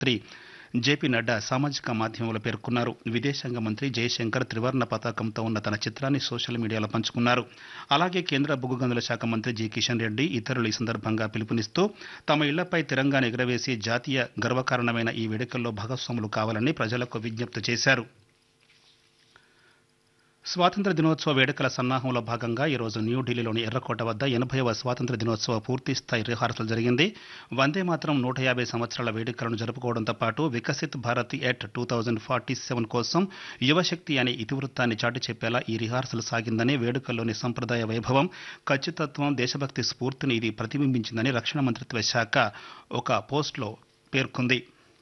మంత్రి జేపీ నడ్డా సామాజిక మాధ్యమంలో పేర్కొన్నారు విదేశాంగ మంత్రి జయశంకర్ త్రివర్ణ పతాకంతో ఉన్న తన చిత్రాన్ని సోషల్ మీడియాలో పంచుకున్నారు అలాగే కేంద్ర బొగ్గు గనుల శాఖ మంత్రి జి కిషన్ రెడ్డి ఇతరులు ఈ సందర్భంగా పిలుపునిస్తూ తమ ఇళ్లపై తిరంగాను ఎగురవేసి జాతీయ గర్వకారణమైన ఈ వేడుకల్లో భాగస్వాములు కావాలని ప్రజలకు విజ్ఞప్తి చేశారు స్వాతంత్ర దినోత్సవ వేడుకల సన్నాహంలో భాగంగా ఈరోజు న్యూఢిల్లీలోని ఎర్రకోట వద్ద ఎనభైవ స్వాతంత్ర దినోత్సవ పూర్తి స్థాయి రిహార్సల్ జరిగింది వందే మాత్రం నూట యాభై సంవత్సరాల వేడుకలను జరుపుకోవడంతో పాటు Viksit Bharat at two thousand forty seven కోసం యువశక్తి అనే ఇతివృత్తాన్ని చాటి చెప్పేలా ఈ రిహార్సల్ సాగిందని వేడుకల్లోని సంప్రదాయ వైభవం ఖచ్చితత్వం దేశభక్తి స్ఫూర్తిని ఇది ప్రతిబింబించిందని రక్షణ మంత్రిత్వ శాఖ ఒక పోస్టులో పేర్కొంది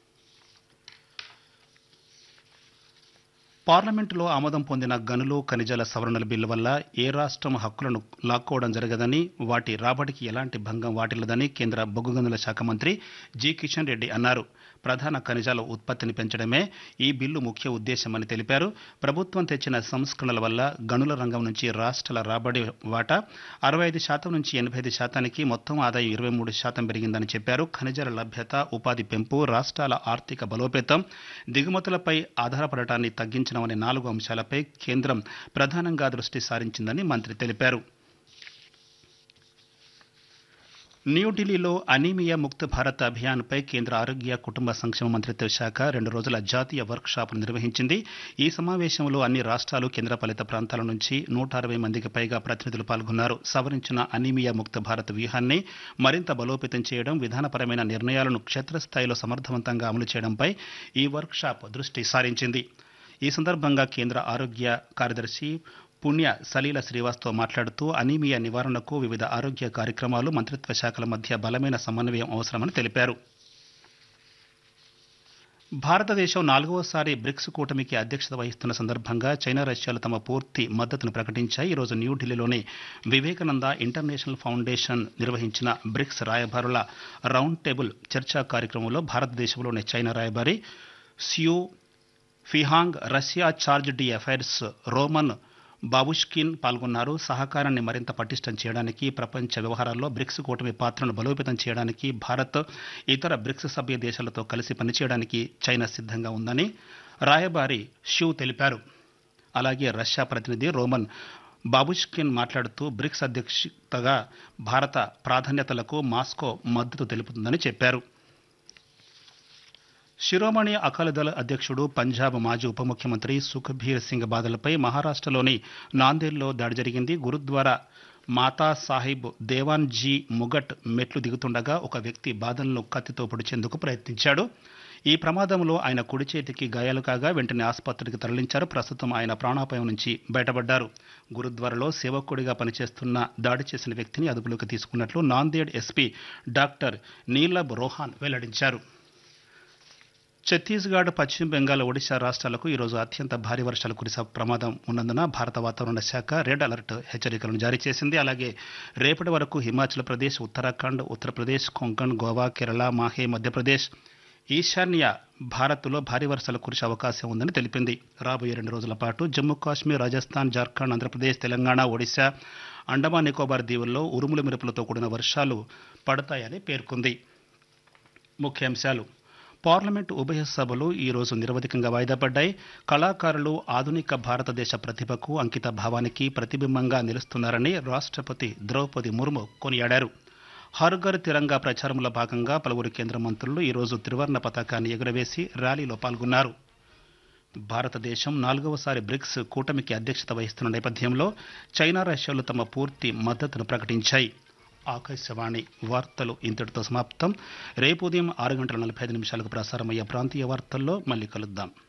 పార్లమెంటులో ఆమోదం పొందిన గనులు ఖనిజాల సవరణల బిల్లు వల్ల ఏ రాష్ట్రం హక్కులను లాక్కోవడం జరగదని వాటి రాబడికి ఎలాంటి భంగం వాటిల్లదని కేంద్ర బొగ్గు గనుల శాఖ మంత్రి జి కిషన్ రెడ్డి అన్నారు ప్రధాన ఖనిజాల ఉత్పత్తిని పెంచడమే ఈ బిల్లు ముఖ్య ఉద్దేశమని తెలిపారు ప్రభుత్వం తెచ్చిన సంస్కరణల వల్ల గనుల రంగం నుంచి రాష్ట్రాల రాబడి వాటా అరవై ఐదు శాతం నుంచి ఎనభై ఐదు శాతానికి మొత్తం ఆదాయం ఇరవై మూడు శాతం పెరిగిందని చెప్పారు ఖనిజాల లభ్యత ఉపాధి పెంపు రాష్ట్రాల ఆర్థిక బలోపేతం దిగుమతులపై ఆధారపడటాన్ని తగ్గించడం అనే నాలుగు అంశాలపై కేంద్రం ప్రధానంగా దృష్టి సారించిందని మంత్రి తెలిపారు న్యూఢిల్లీలో అనీమియా ముక్త భారత్ అభియాన్పై కేంద్ర ఆరోగ్య కుటుంబ సంక్షేమ మంత్రిత్వ శాఖ రెండు రోజుల జాతీయ వర్క్ షాప్ను నిర్వహించింది ఈ సమావేశంలో అన్ని రాష్ట్రాలు కేంద్రపాలిత ప్రాంతాల నుంచి నూట అరవై మందికి పైగా ప్రతినిధులు పాల్గొన్నారు సవరించిన అనీమియా ముక్త భారత్ వ్యూహాన్ని మరింత బలోపేతం చేయడం విధానపరమైన నిర్ణయాలను క్షేత్రస్థాయిలో సమర్థవంతంగా అమలు చేయడంపై ఈ వర్క్ షాప్ దృష్టి సారించింది ఈ సందర్భంగా కేంద్ర ఆరోగ్య కార్యదర్శి పుణ్య సలీల శ్రీవాస్తవ్ మాట్లాడుతూ అనీమియా నివారణకు వివిధ ఆరోగ్య కార్యక్రమాలు మంత్రిత్వ శాఖల మధ్య బలమైన సమన్వయం అవసరమని తెలిపారు భారతదేశం నాలుగవసారి బ్రిక్స్ కూటమికి అధ్యక్షత వహిస్తున్న సందర్భంగా చైనా రష్యాలు తమ పూర్తి మద్దతును ప్రకటించాయి ఈరోజు న్యూఢిల్లీలోని వివేకానంద ఇంటర్నేషనల్ ఫౌండేషన్ నిర్వహించిన బ్రిక్స్ రాయబారుల రౌండ్ టేబుల్ చర్చా కార్యక్రమంలో భారతదేశంలోని చైనా రాయబారి Xu Feihong Russia charge d' affaires Roman Babushkin పాల్గొన్నారు సహకారాన్ని మరింత పటిష్టం చేయడానికి ప్రపంచ వ్యవహారాల్లో బ్రిక్స్ కూటమి పాత్రను బలోపేతం చేయడానికి భారత్ ఇతర బ్రిక్స్ సభ్య దేశాలతో కలిసి పనిచేయడానికి చైనా సిద్ధంగా ఉందని రాయబారి షూ తెలిపారు అలాగే రష్యా ప్రతినిధి రోమన్ బాబుష్కిన్ మాట్లాడుతూ బ్రిక్స్ అధ్యక్షతగా భారత ప్రాధాన్యతలకు మాస్కో మద్దతు తెలుపుతుందని చెప్పారు శిరోమణి అకాలీదళ అధ్యక్షుడు పంజాబ్ మాజీ ఉప ముఖ్యమంత్రి సుఖ్బీర్ సింగ్ బాదలపై మహారాష్ట్రలోని నాందేడ్లో దాడి జరిగింది గురుద్వారా మాతా సాహిబ్ దేవాన్ జీ ముగట్ మెట్లు దిగుతుండగా ఒక వ్యక్తి బాదలను కత్తితో పొడిచేందుకు ప్రయత్నించాడు ఈ ప్రమాదంలో ఆయన కుడి చేతికి గాయాలు కాగా వెంటనే ఆసుపత్రికి తరలించారు ప్రస్తుతం ఆయన ప్రాణాపాయం నుంచి బయటపడ్డారు గురుద్వారాలో సేవకుడిగా పనిచేస్తున్న దాడి చేసిన వ్యక్తిని అదుపులోకి తీసుకున్నట్లు నాందేడ్ ఎస్పీ డాక్టర్ నీలబ్ రోహాన్ వెల్లడించారు ఛత్తీస్గఢ్ పశ్చిమ బెంగాల్ ఒడిశా రాష్ట్రాలకు ఈరోజు అత్యంత భారీ వర్షాలు కురిసే ప్రమాదం ఉన్నందున భారత వాతావరణ శాఖ రెడ్ అలర్ట్ హెచ్చరికలను జారీ చేసింది అలాగే రేపటి వరకు హిమాచల్ ప్రదేశ్ ఉత్తరాఖండ్ ఉత్తరప్రదేశ్ కొంకణ్ గోవా కేరళ మాహే మధ్యప్రదేశ్ ఈశాన్య భారత్లో భారీ వర్షాలు కురిసే అవకాశం ఉందని తెలిపింది రాబోయే రెండు రోజుల పాటు జమ్మూ కాశ్మీర్ రాజస్థాన్ జార్ఖండ్ ఆంధ్రప్రదేశ్ తెలంగాణ ఒడిశా అండమాన్ నికోబార్ దీవుల్లో ఉరుముల మెరుపులతో కూడిన వర్షాలు పడతాయని పేర్కొంది ముఖ్యాంశాలు పార్లమెంటు ఉభయ సభలు ఈ రోజు నిరవధికంగా వాయిదా పడ్డాయి కళాకారులు ఆధునిక భారతదేశ ప్రతిభకు అంకిత భావానికి ప్రతిబింబంగా నిలుస్తున్నారని రాష్ట్రపతి ద్రౌపది ముర్ము కొనియాడారు హర్ ఘర్ తిరంగా ప్రచారంలో భాగంగా పలువురు కేంద్ర మంత్రులు ఈరోజు త్రివర్ణ పతాకాన్ని ఎగురవేసి ర్యాలీలో పాల్గొన్నారు భారతదేశం నాలుగవసారి బ్రిక్స్ కూటమికి అధ్యక్షత వహిస్తున్న నేపథ్యంలో చైనా రష్యాలు తమ పూర్తి మద్దతును ప్రకటించాయి ఆకాశవాణి వార్తలు ఇంతటితో సమాప్తం రేపు ఉదయం ఆరు గంటల నలభై ఐదు నిమిషాలకు ప్రసారమయ్యే ప్రాంతీయ వార్తల్లో మళ్ళీ కలుద్దాం